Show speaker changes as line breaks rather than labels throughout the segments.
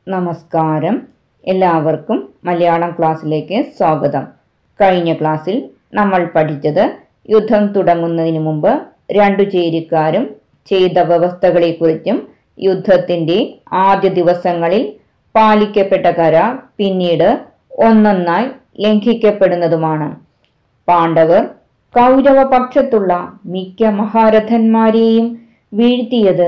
നമസ്കാരം എല്ലാവർക്കും മലയാളം ക്ലാസ്സിലേക്ക് സ്വാഗതം കഴിഞ്ഞ ക്ലാസ്സിൽ നമ്മൾ പഠിച്ചത് യുദ്ധം തുടങ്ങുന്നതിന് മുമ്പ് രണ്ടു ചേരിക്കാരും ചെയ്ത വ്യവസ്ഥകളെക്കുറിച്ചും യുദ്ധത്തിന്റെ ആദ്യ ദിവസങ്ങളിൽ പാലിക്കപ്പെട്ട കരാർ പിന്നീട് ഒന്നൊന്നായി ലംഘിക്കപ്പെടുന്നതുമാണ് പാണ്ഡവർ കൗരവപക്ഷത്തുള്ള മിക്ക മഹാരഥന്മാരെയും വീഴ്ത്തിയത്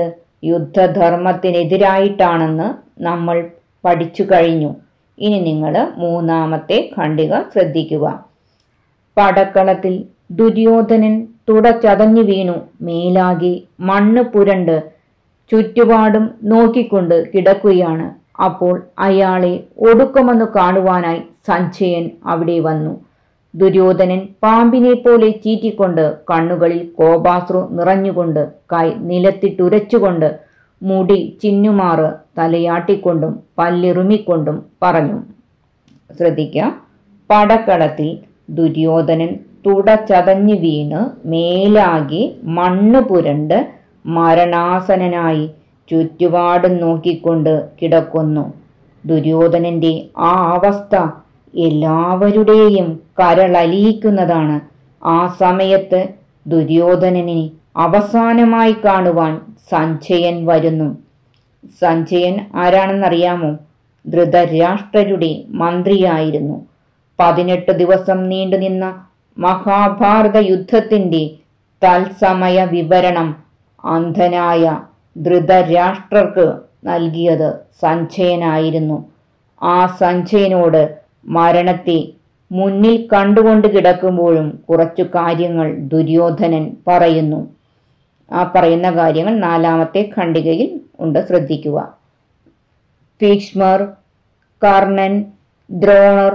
യുദ്ധധർമ്മത്തിനെതിരായിട്ടാണെന്ന് നമ്മൾ പഠിച്ചു കഴിഞ്ഞു ഇനി നിങ്ങൾ മൂന്നാമത്തെ ഖണ്ഡിക ശ്രദ്ധിക്കുക പടക്കളത്തിൽ ദുര്യോധനൻ തുടച്ചതഞ്ഞു വീണു മേലാകെ മണ്ണ് പുരണ്ട് ചുറ്റുപാടും നോക്കിക്കൊണ്ട് കിടക്കുകയാണ് അപ്പോൾ അയാളെ ഒടുക്കമെന്ന് കാണുവാനായി സഞ്ജയൻ അവിടെ വന്നു ദുര്യോധനൻ പാമ്പിനെ പോലെ ചീറ്റിക്കൊണ്ട് കണ്ണുകളിൽ കോപാശ്രു നിറഞ്ഞുകൊണ്ട് കൈ നിലത്തിട്ടുരച്ചുകൊണ്ട് മുടി ചിന്നുമാറ് തലയാട്ടിക്കൊണ്ടും പല്ലിറുമിക്കൊണ്ടും പറഞ്ഞു ശ്രദ്ധിക്കുക പടക്കളത്തിൽ ദുര്യോധനൻ തുടച്ചതഞ്ഞു വീണ് മേലാകെ മണ്ണ് പുരണ്ട് മരണാസനനായി ചുറ്റുപാടും നോക്കിക്കൊണ്ട് കിടക്കുന്നു ദുര്യോധനന്റെ ആ അവസ്ഥ എല്ലാവരുടെയും കരളലിയിക്കുന്നതാണ് ആ സമയത്ത് ദുര്യോധനനെ അവസാനമായി കാണുവാൻ സഞ്ജയൻ വരുന്നു സഞ്ജയൻ ആരാണെന്നറിയാമോ ധൃതരാഷ്ട്രരുടെ മന്ത്രിയായിരുന്നു പതിനെട്ട് ദിവസം നീണ്ടുനിന്ന മഹാഭാരത യുദ്ധത്തിന്റെ തത്സമയ വിവരണം അന്ധനായ ധൃതരാഷ്ട്രർക്ക് നൽകിയത് സഞ്ജയനായിരുന്നു ആ സഞ്ജയനോട് മരണത്തെ മുന്നിൽ കണ്ടുകൊണ്ട് കിടക്കുമ്പോഴും കുറച്ചു കാര്യങ്ങൾ ദുര്യോധനൻ പറയുന്നു ആ പറയുന്ന കാര്യങ്ങൾ നാലാമത്തെ ഖണ്ഡികയിൽ ഉണ്ട് ശ്രദ്ധിക്കുക ഭീഷ്മർ കർണൻ ദ്രോണർ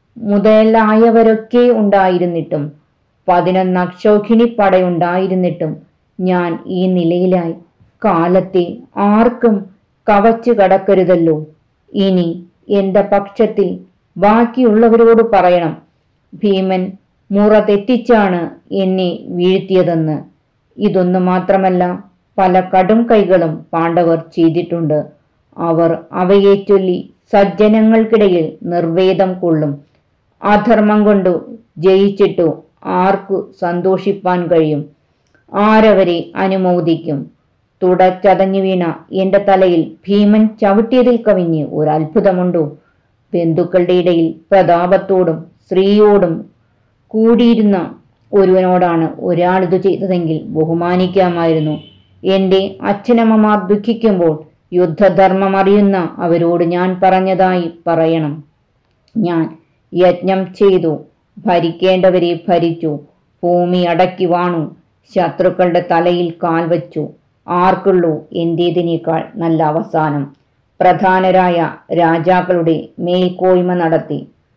മുതലായവരൊക്കെ ഉണ്ടായിരുന്നിട്ടും പതിനൊന്ന് അക്ഷോഹിണി പടയുണ്ടായിരുന്നിട്ടും ഞാൻ ഈ നിലയിലായി കാലത്തെ ആർക്കും കവച്ചു കടക്കരുതല്ലോ ഇനി എന്റെ പക്ഷത്തിൽ ബാക്കിയുള്ളവരോട് പറയണം ഭീമൻ മുറ തെറ്റിച്ചാണ് എന്നെ വീഴ്ത്തിയതെന്ന് ഇതൊന്നു മാത്രമല്ല പല കടും കൈകളും പാണ്ഡവർ ചെയ്തിട്ടുണ്ട് അവർ അവയെ ചൊല്ലി സജ്ജനങ്ങൾക്കിടയിൽ നിർവേദം കൊള്ളും അധർമ്മം കൊണ്ടു ജയിച്ചിട്ടു ആർക്കു സന്തോഷിപ്പാൻ കഴിയും ആരവരെ അനുമോദിക്കും തുടച്ചതഞ്ഞു വീണ എന്റെ തലയിൽ ഭീമൻ ചവിട്ടിയതിൽ കവിഞ്ഞ് ഒരു അത്ഭുതമുണ്ടോ ബന്ധുക്കളുടെ ഇടയിൽ പ്രതാപത്തോടും സ്ത്രീയോടും കൂടിയിരുന്ന ഒരുവനോടാണ് ഒരാളിത് ചെയ്തതെങ്കിൽ ബഹുമാനിക്കാമായിരുന്നു എന്റെ അച്ഛനമ്മമാർ ദുഃഖിക്കുമ്പോൾ യുദ്ധധർമ്മം അറിയുന്ന അവരോട് ഞാൻ പറഞ്ഞതായി പറയണം ഞാൻ യജ്ഞം ചെയ്തു ഭരിക്കേണ്ടവരെ ഭരിച്ചു ഭൂമി അടക്കി വാണു ശത്രുക്കളുടെ തലയിൽ കാൽ വച്ചു ആർക്കുള്ളൂ എന്റേതിനേക്കാൾ നല്ല അവസാനം പ്രധാനരായ രാജാക്കളുടെ മേൽക്കോയ്മ നടത്തി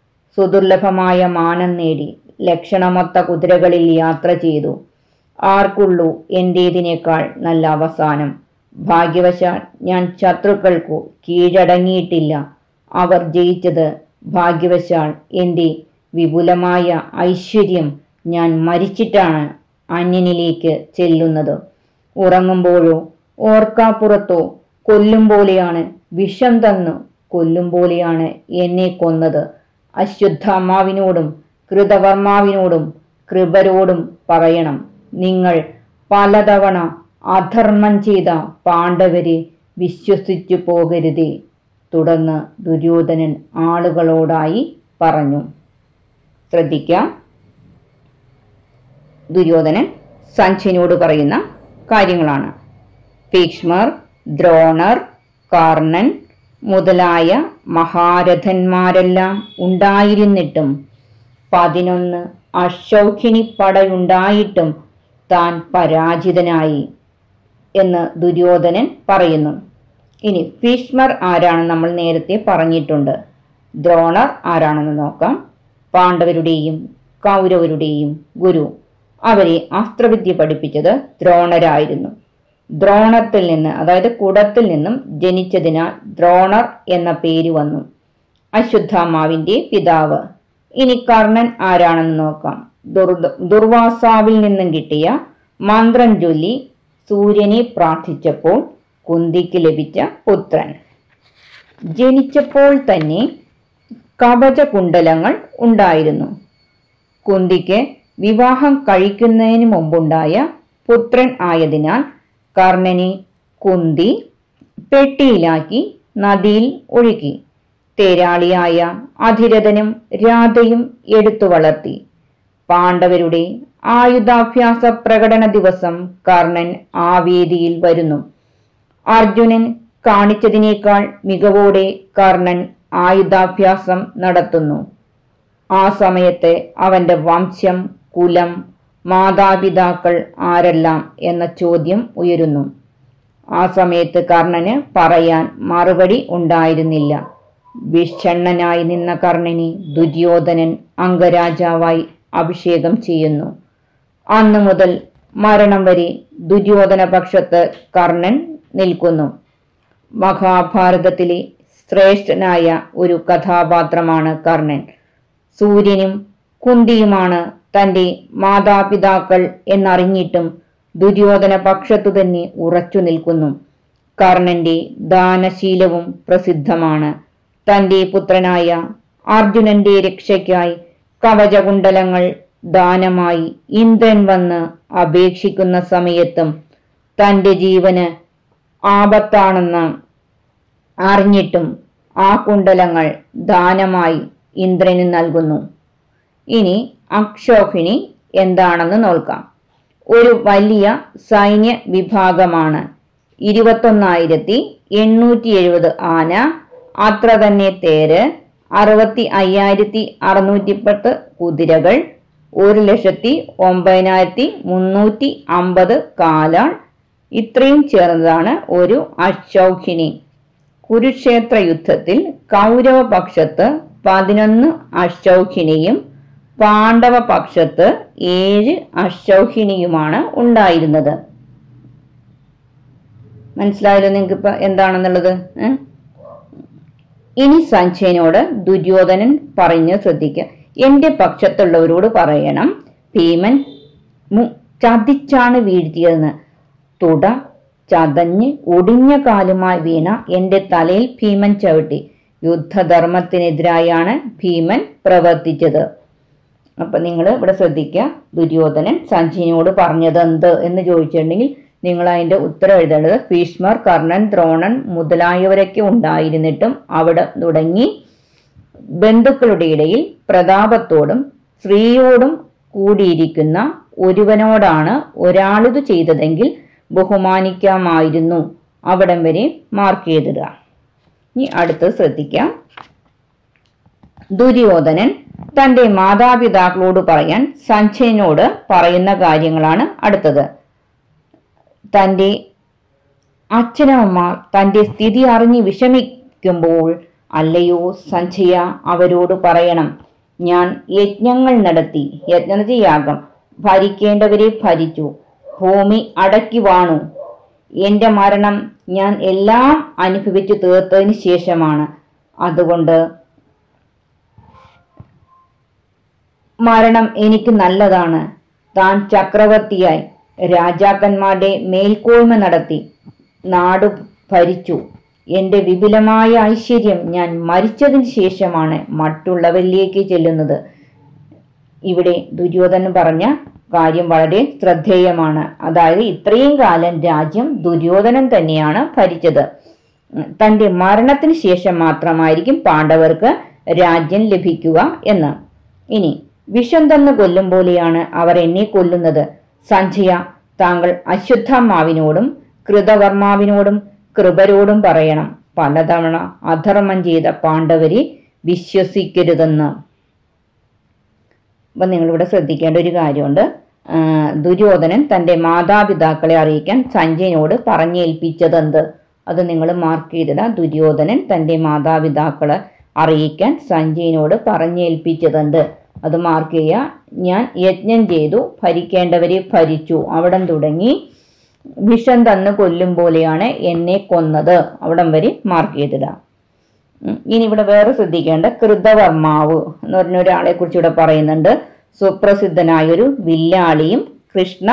സുദുർലഭമായ മാനം നേടി ലക്ഷണമൊത്ത കുതിരകളിൽ യാത്ര ചെയ്തു ആർക്കുള്ളൂ എന്റേതിനേക്കാൾ നല്ല അവസാനം ഭാഗ്യവശാൽ ഞാൻ ശത്രുക്കൾക്കു കീഴടങ്ങിയിട്ടില്ല അവർ ജയിച്ചത് ഭാഗ്യവശാൽ എൻ്റെ വിപുലമായ ഐശ്വര്യം ഞാൻ മരിച്ചിട്ടാണ് അന്യനിലേക്ക് ചെല്ലുന്നത് ഉറങ്ങുമ്പോഴോ ഓർക്കാപ്പുറത്തോ കൊല്ലും പോലെയാണ് വിഷം തന്നു കൊല്ലും പോലെയാണ് എന്നെ കൊന്നത് അശ്വത്ഥാമാവിനോടും കൃതവർമാവിനോടും കൃപരോടും പറയണം നിങ്ങൾ പലതവണ അധർമ്മം ചെയ്ത പാണ്ഡവരെ വിശ്വസിച്ചു പോകരുതേ തുടർന്ന് ദുര്യോധനൻ ആളുകളോടായി പറഞ്ഞു ശ്രദ്ധിക്കാം ദുര്യോധനൻ സഞ്ജയനോട് പറയുന്ന കാര്യങ്ങളാണ് ഭീഷ്മർ ദ്രോണർ കർണൻ മുതലായ മഹാരഥന്മാരെല്ലാം ഉണ്ടായിരുന്നിട്ടും പതിനൊന്ന് അശൗഖിണി പടയുണ്ടായിട്ടും താൻ പരാജിതനായി എന്ന് ദുര്യോധനൻ പറയുന്നു ഇനി ഭീഷ്മർ ആരാണെന്ന് നമ്മൾ നേരത്തെ പറഞ്ഞിട്ടുണ്ട് ദ്രോണർ ആരാണെന്ന് നോക്കാം പാണ്ഡവരുടെയും കൗരവരുടെയും ഗുരു അവരെ അസ്ത്രവിദ്യ പഠിപ്പിച്ചത് ദ്രോണരായിരുന്നു ദ്രോണത്തിൽ നിന്ന് അതായത് കുടത്തിൽ നിന്നും ജനിച്ചതിനാൽ ദ്രോണർ എന്ന പേര് വന്നു അശ്വത്ഥാമാവിന്റെ പിതാവ് ഇനി കർണൻ ആരാണെന്ന് നോക്കാം ദുർ ദുർവാസാവിൽ നിന്നും കിട്ടിയ മന്ത്രം ചൊല്ലി സൂര്യനെ പ്രാർത്ഥിച്ചപ്പോൾ കുന്തിക്ക് ലഭിച്ച പുത്രൻ ജനിച്ചപ്പോൾ തന്നെ കവചകുണ്ടലങ്ങൾ ഉണ്ടായിരുന്നു കുന്തിക്ക് വിവാഹം കഴിക്കുന്നതിന് മുമ്പുണ്ടായ പുത്രൻ ആയതിനാൽ കർണനെ കുന്തി പെട്ടിയിലാക്കി നദിയിൽ ഒഴുക്കി തേരാളിയായ അധിരഥനും രാധയും എടുത്തു വളർത്തി പാണ്ഡവരുടെ ആയുധാഭ്യാസ പ്രകടന ദിവസം കർണൻ ആ വേദിയിൽ വരുന്നു അർജുനൻ കാണിച്ചതിനേക്കാൾ മികവോടെ കർണൻ ആയുധാഭ്യാസം നടത്തുന്നു ആ സമയത്ത് അവന്റെ വംശം കുലം മാതാപിതാക്കൾ ആരെല്ലാം എന്ന ചോദ്യം ഉയരുന്നു ആ സമയത്ത് കർണന് പറയാൻ മറുപടി ഉണ്ടായിരുന്നില്ല വിഷണ്ണനായി നിന്ന കർണനെ ദുര്യോധനൻ അംഗരാജാവായി അഭിഷേകം ചെയ്യുന്നു അന്നു മുതൽ മരണം വരെ ദുര്യോധന പക്ഷത്ത് കർണൻ നിൽക്കുന്നു മഹാഭാരതത്തിലെ ശ്രേഷ്ഠനായ ഒരു കഥാപാത്രമാണ് കർണൻ സൂര്യനും കുന്തിയുമാണ് തന്റെ മാതാപിതാക്കൾ എന്നറിഞ്ഞിട്ടും ദുര്യോധന പക്ഷത്തു തന്നെ ഉറച്ചു നിൽക്കുന്നു കർണന്റെ ദാനശീലവും പ്രസിദ്ധമാണ് തന്റെ പുത്രനായ അർജുനന്റെ രക്ഷയ്ക്കായി കവചകുണ്ടലങ്ങൾ ദാനമായി ഇന്ദ്രൻ വന്ന് അപേക്ഷിക്കുന്ന സമയത്തും തന്റെ ജീവന് ആപത്താണെന്ന് അറിഞ്ഞിട്ടും ആ കുണ്ടലങ്ങൾ ദാനമായി ഇന്ദ്രന് നൽകുന്നു ഇനി അക്ഷോഹിണി എന്താണെന്ന് നോക്കാം ഒരു വലിയ സൈന്യ വിഭാഗമാണ് ഇരുപത്തൊന്നായിരത്തി എണ്ണൂറ്റി എഴുപത് ആന അത്ര തന്നെ തേര് അറുപത്തി അയ്യായിരത്തി അറുന്നൂറ്റി പത്ത് കുതിരകൾ ഒരു ലക്ഷത്തി ഒമ്പതിനായിരത്തി മുന്നൂറ്റി അമ്പത് കാലാൾ ഇത്രയും ചേർന്നതാണ് ഒരു അക്ഷൗഹിണി കുരുക്ഷേത്ര യുദ്ധത്തിൽ കൗരവ പക്ഷത്ത് പതിനൊന്ന് അക്ഷൗഹിണിയും പാണ്ഡവ പക്ഷത്ത് ഏഴ് അക്ഷൗഹിണിയുമാണ് ഉണ്ടായിരുന്നത് മനസ്സിലായല്ലോ നിങ്ങൾക്ക് ഇപ്പൊ എന്താണെന്നുള്ളത് ഏ? ഇനി സഞ്ജയനോട് ദുര്യോധനൻ പറഞ്ഞു ശ്രദ്ധിക്കുക എന്റെ പക്ഷത്തുള്ളവരോട് പറയണം ഭീമൻ മു- ചതിച്ചാണ് വീഴ്ത്തിയതെന്ന് തുട ചതഞ്ഞ് ഒടിഞ്ഞ കാലുമായി വീണ എന്റെ തലയിൽ ഭീമൻ ചവിട്ടി യുദ്ധധർമ്മത്തിനെതിരായാണ് ഭീമൻ പ്രവർത്തിച്ചത് അപ്പൊ നിങ്ങൾ ഇവിടെ ശ്രദ്ധിക്കുക ദുര്യോധനൻ സഞ്ജയനോട് പറഞ്ഞത് എന്ത് എന്ന് ചോദിച്ചിട്ടുണ്ടെങ്കിൽ നിങ്ങൾ അതിന്റെ ഉത്തരം എഴുതേണ്ടത് ഭീഷ്മർ കർണൻ ദ്രോണൻ മുതലായവരൊക്കെ ഉണ്ടായിരുന്നിട്ടും അവിടെ തുടങ്ങി ബന്ധുക്കളുടെ ഇടയിൽ പ്രതാപത്തോടും സ്ത്രീയോടും കൂടിയിരിക്കുന്ന ഒരുവനോടാണ് ഒരാളിത് ചെയ്തതെങ്കിൽ ബഹുമാനിക്കാമായിരുന്നു അവിടം വരെ മാർക്ക് ചെയ്തിടുക ഇനി അടുത്തത് ശ്രദ്ധിക്കാം ദുര്യോധനൻ തന്റെ മാതാപിതാക്കളോട് പറയാൻ സഞ്ജയനോട് പറയുന്ന കാര്യങ്ങളാണ് അടുത്തത് തന്റെ അച്ഛനമ്മമാർ തന്റെ സ്ഥിതി അറിഞ്ഞ് വിഷമിക്കുമ്പോൾ അല്ലയോ സഞ്ജയ അവരോട് പറയണം ഞാൻ യജ്ഞങ്ങൾ നടത്തി യജ്ഞ യാഗം ഭരിക്കേണ്ടവരെ ഭരിച്ചു ഭൂമി അടക്കി വാണു എന്റെ മരണം ഞാൻ എല്ലാം അനുഭവിച്ചു തീർത്തതിന് ശേഷമാണ് അതുകൊണ്ട് മരണം എനിക്ക് നല്ലതാണ് താൻ ചക്രവർത്തിയായി രാജാക്കന്മാരുടെ മേൽക്കോയ്മ നടത്തി നാട് ഭരിച്ചു എന്റെ വിപുലമായ ഐശ്വര്യം ഞാൻ മരിച്ചതിന് ശേഷമാണ് മറ്റുള്ളവരിലേക്ക് ചെല്ലുന്നത് ഇവിടെ ദുര്യോധനൻ പറഞ്ഞ കാര്യം വളരെ ശ്രദ്ധേയമാണ് അതായത് ഇത്രയും കാലം രാജ്യം ദുര്യോധനൻ തന്നെയാണ് ഭരിച്ചത് ഉം, തന്റെ മരണത്തിന് ശേഷം മാത്രമായിരിക്കും പാണ്ഡവർക്ക് രാജ്യം ലഭിക്കുക എന്ന് ഇനി വിഷം തന്ന് കൊല്ലും പോലെയാണ് അവർ എന്നെ കൊല്ലുന്നത് സഞ്ജയ താങ്കൾ അശ്വത്ഥമാവിനോടും കൃതവർമാവിനോടും കൃപരോടും പറയണം പലതവണ അധർമ്മം ചെയ്ത പാണ്ഡവരെ വിശ്വസിക്കരുതെന്ന് അപ്പം നിങ്ങളിവിടെ ശ്രദ്ധിക്കേണ്ട ഒരു കാര്യമുണ്ട് ആ, ദുര്യോധനൻ തന്റെ മാതാപിതാക്കളെ അറിയിക്കാൻ സഞ്ജയനോട് പറഞ്ഞേൽപ്പിച്ചതെന്ത് അത് നിങ്ങൾ മാർക്ക് ചെയ്തിട ദുര്യോധനൻ തന്റെ മാതാപിതാക്കളെ അറിയിക്കാൻ സഞ്ജയനോട് പറഞ്ഞേൽപ്പിച്ചതെന്ത് അത് മാർക്ക് ചെയ്യുക ഞാൻ യജ്ഞം ചെയ്തു ഭരിക്കേണ്ടവരെ ഭരിച്ചു അവിടം തുടങ്ങി വിഷം തന്ന് കൊല്ലും പോലെയാണ് എന്നെ കൊന്നത് അവിടം വരെ മാർക്ക് ചെയ്തിടാം ഉം. ഇനി ഇവിടെ വേറെ ശ്രദ്ധിക്കേണ്ട കൃതവർമാവ് എന്ന് പറഞ്ഞ ഒരാളെ കുറിച്ച് ഇവിടെ പറയുന്നുണ്ട് സുപ്രസിദ്ധനായ ഒരു വില്ലാളിയും കൃഷ്ണ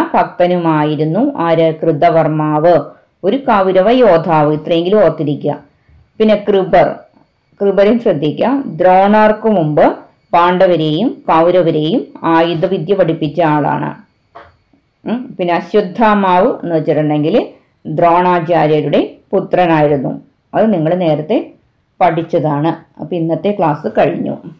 ഭക്തനുമായിരുന്നു ആര് കൃതവർമാവ് ഒരു കൗരവ യോദ്ധാവ് ഇത്രയെങ്കിലും ഓർത്തിരിക്കുക പിന്നെ കൃപർ കൃപരും ശ്രദ്ധിക്കുക ദ്രോണർക്ക് മുമ്പ് പാണ്ഡവരെയും കൗരവരെയും ആയുധവിദ്യ പഠിപ്പിച്ച ആളാണ് ഉം. പിന്നെ അശ്വത്ഥാമാവ് എന്ന് വെച്ചിട്ടുണ്ടെങ്കിൽ ദ്രോണാചാര്യരുടെ പുത്രനായിരുന്നു അത് നിങ്ങൾ നേരത്തെ പഠിച്ചതാണ് അപ്പം ഇന്നത്തെ ക്ലാസ് കഴിഞ്ഞു